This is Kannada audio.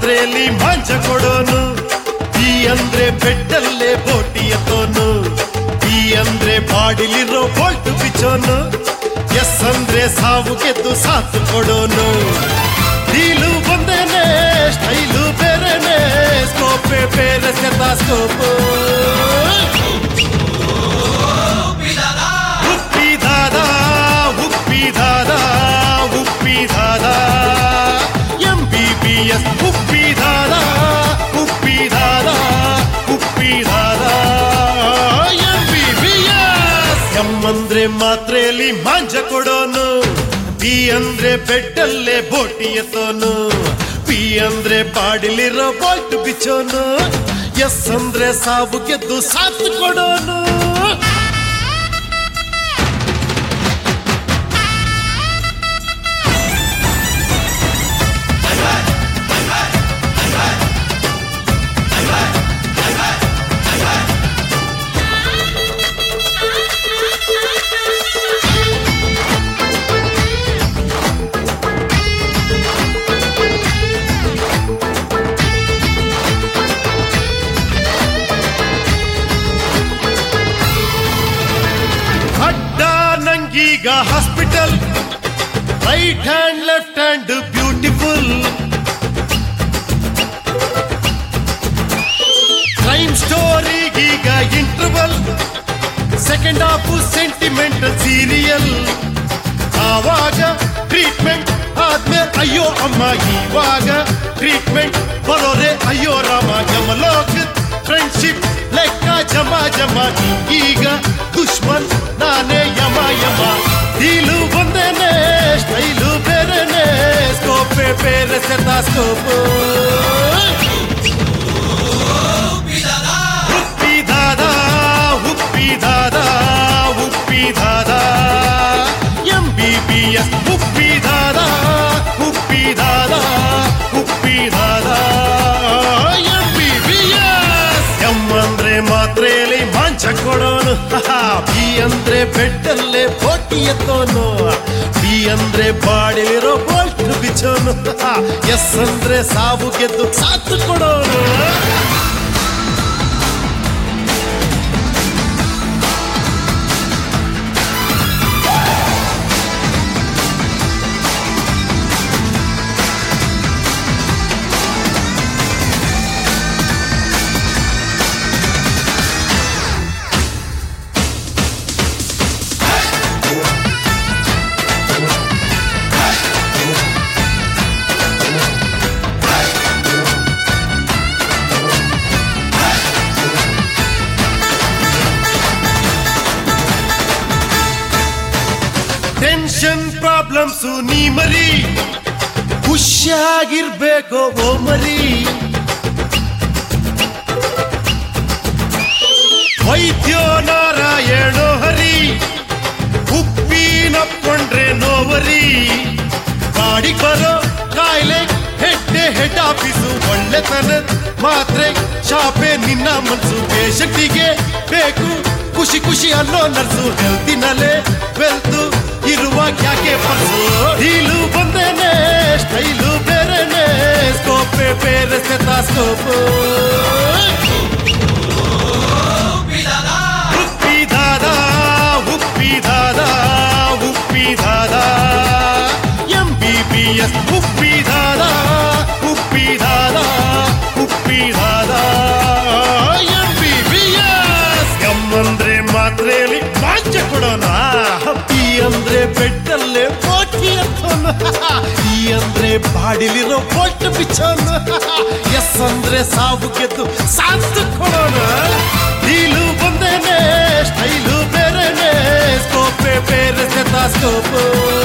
ಮಾತ್ರೆಯಲ್ಲಿ ಮಾಂಜ ಕೊಡೋನು ಈ ಅಂದ್ರೆ ಬೆಟ್ಟಲ್ಲೇ ಬೋಟಿ ಎತ್ತೋನು ಈ ಅಂದ್ರೆ ಬಾಡಿಲಿರೋ ಬೋಲ್ಟ್ ಬಿಚ್ಚೋನು ಎಸ್ ಅಂದ್ರೆ ಸಾವು ಗೆದ್ದು ಸಾಥ್ ಕೊಡೋನು ಡೀಲು ಒಂದೇನೆ ಸ್ಟೈಲು ಬೇರೆನೆ ಸ್ಕೋಪೆ ಬೇರೆ scope Uppidada Uppidada Uppidada M B B S Uppidada Uppidada Uppidada M B B S M ಅಂದ್ರೆ ಮಾತ್ರೆಯಲ್ಲಿ ಮಾಂಜ ಕೊಡೋನು ಬಿ ಅಂದ್ರೆ ಬೆಟ್ಟಲ್ಲೇ ಬೋಟಿ ಎತ್ತೋನು ಪಿ ಅಂದ್ರೆ ಬಾಡಿಲಿರೋ ಬೋಲ್ಟ್ ಬಿಚ್ಚೋನು ಎಸ್ ಅಂದ್ರೆ ಸಾವು ಗೆದ್ದು ಸಾಥ್ ಕೊಡೋನು ಅಡ್ಡ ನಂಗೀಗ hospital right hand left hand beautiful crime ಸ್ಟೋರಿಗೀಗ interval second half sentimental serial ಆವಾಗ ಟ್ರೀಟ್ಮೆಂಟ್ ಆದ್ಮೇಲೆ ಅಯ್ಯೋ ಅಮ್ಮ ಇವಾಗ ಟ್ರೀಟ್ಮೆಂಟ್ ಬರೋರೆ ಅಯ್ಯೋ ರಾಮ ಯಮಲೋಕ ಫ್ರೆಂಡ್ಶಿಪ್ ಲೆಕ್ಕ ಜಮ ಜಮ ಈಗ ದುಶ್ಮನ್ ನಾನೇ ಯಮ ಯಮ ಡೀಲು ಒಂದೇನೆ ಸ್ಟೈಲು ಬೇರೆನೆ ಸ್ಕೋಪೆ ಬೇರೆ scope Uppidada Uppidada Uppidada M B B S Uppidada Uppidada Uppidada M B B S M ಅಂದ್ರೆ ಮಾತ್ರೆಯಲ್ಲಿ ಮಾಂಚ ಕೊಡೋನು ಬಿ ಅಂದ್ರೆ ಬೆಟ್ಟಲ್ಲೇ ಬೋಟಿ ಎತ್ತೋನು ಬಿ ಅಂದ್ರೆ ಬಾಡಿಲಿರೋ ಬೋಲ್ಟ್ ಬಿಚ್ಚೋನು ಎಸ್ ಅಂದ್ರೆ ಸಾವು ಗೆದ್ದು ಸಾಥ್ ಕೊಡೋನು ಟೆನ್ಷನ್ ಪ್ರಾಬ್ಲಮ್ಸ್ ನೀ ಮರಿ ಖುಷಿಯಾಗಿರ್ಬೇಕು ಓ ಮರಿ ವೈದ್ಯೋ ನಾರಾಯಣೋ ಹರಿ ಉಪ್ಪಿನಪ್ಕೊಂಡ್ರೆ ನೋವರಿ ಬಾಡಿ ಬರೋ ಕಾಯಿಲೆ ಹೆಡ್ಡೆ ಹೆಡ್ ಆಫೀಸು ಒಳ್ಳೆತನ ಮಾತ್ರೆ ಶಾಪೆ ನಿನ್ನ ಮನ್ಸು ಪೇಷಂಟಿಗೆ ಬೇಕು ಖುಷಿ ಖುಷಿ ಅನ್ನೋ ನರ್ಸು ಹೆಲ್ತಿನಲ್ಲೇ ವೆಲ್ತು ಇರುವಾಗ ಯಾಕೆ ಪರ್ಸು ಡೀಲು ಬಂದೇನೆ ಸ್ಟೈಲು ಬೇರೆನೆ ಸ್ಕೋಪೆ ಬೇರೆ scope Uppidada Uppidada Uppidada M B B S Uppidada Uppidada Uppidada M B B S M ಅಂದ್ರೆ ಮಾತ್ರೆಯಲ್ಲಿ ಮಾಂಚ ಕೊಡೋಣ ಪಿ ಅಂದ್ರೆ ಬೆಟ್ಟಲ್ಲೇ ಬೋಟಿ ಎತ್ತೋಣ ಈ ಅಂದ್ರೆ ಬಾಡಿಲಿರೋ ಬೋಟ್ ಬಿಚ್ಚೋಣ ಎಸ್ ಅಂದ್ರೆ ಸಾವು ಗೆದ್ದು ಸಾಥ್ ಕೊಡೋಣ ಡೀಲು ಬಂದೇನೆ ಸ್ಟೈಲು ಬೇರೆನೆ ಸ್ಕೋಪೆ ಬೇರೆ ಸ್ಕೋಪ್